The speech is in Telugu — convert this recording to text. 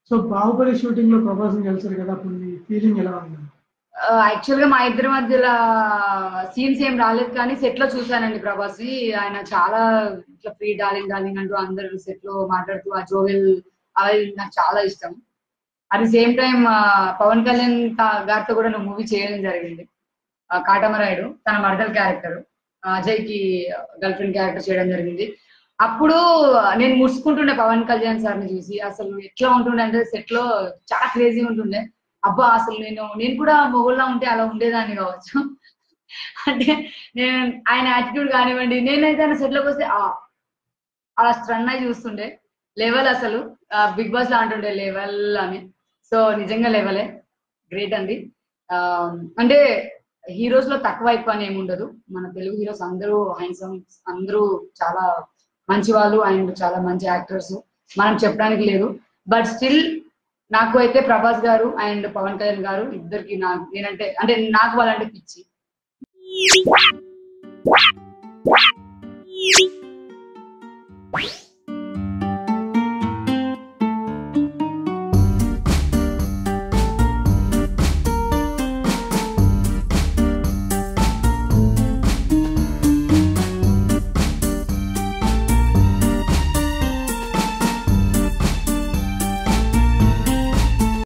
సో బాహుబలి షూటింగ్ లో ప్రభాసం కలిసారు కదా అప్పుడు మీ ఫీలింగ్ ఎలా ఉంది యాక్చువల్ గా మా ఇద్దరి మధ్యలో సీన్స్ ఏం రాలేదు కానీ సెట్ లో చూసానండి ప్రభాస్ ని ఆయన చాలా ఇట్లా ఫ్రీ డార్లింగ్ డార్లింగ్ అంటూ అందరు సెట్ లో మాట్లాడుతూ ఆ జోవెల్ అవి నాకు చాలా ఇష్టం at the same time Pawan Kalyan తా- గారితో కూడా నేను మూవీ చేయడం జరిగింది ఆ, కాటమరాయుడు తన మర్దల్ క్యారెక్టర్ అజయ్ కి గర్ల్ ఫ్రెండ్ క్యారెక్టర్ చేయడం జరిగింది అప్పుడు నేను ముడుచుకుంటుండే పవన్ కళ్యాణ్ సార్ ని చూసి అసలు ఎట్లా ఉంటుండే అంటే సెట్ లో చాలా క్రేజీ ఉంటుండే అబ్బా అసలు నేను నేను కూడా మొగుల్లా ఉంటే అలా ఉండేదాన్ని కావచ్చు అంటే నేను ఆయన యాటిట్యూడ్ కానివ్వండి నేనైతే ఆయన సెట్ లోకి వస్తే ఆ, అలా స్ట్రన్ అయి చూస్తుండే లెవెల్ అసలు బిగ్ బాస్ లో అంటుండే లెవెల్ అని సో నిజంగా లెవెలే గ్రేట్ అండి ఆ, అంటే హీరోస్ లో తక్కువ ఎక్కువ అని ఏమి ఉండదు మన తెలుగు హీరోస్ అందరూ హ్యాండ్సమ్ అందరూ చాలా మంచి వాళ్ళు అండ్ చాలా మంచి యాక్టర్స్ మనం చెప్పడానికి లేదు బట్ స్టిల్ నాకు అయితే ప్రభాస్ గారు అండ్ పవన్ కళ్యాణ్ గారు ఇద్దరికి నాకు నేనంటే అంటే నాకు వాళ్ళంటే పిచ్చి you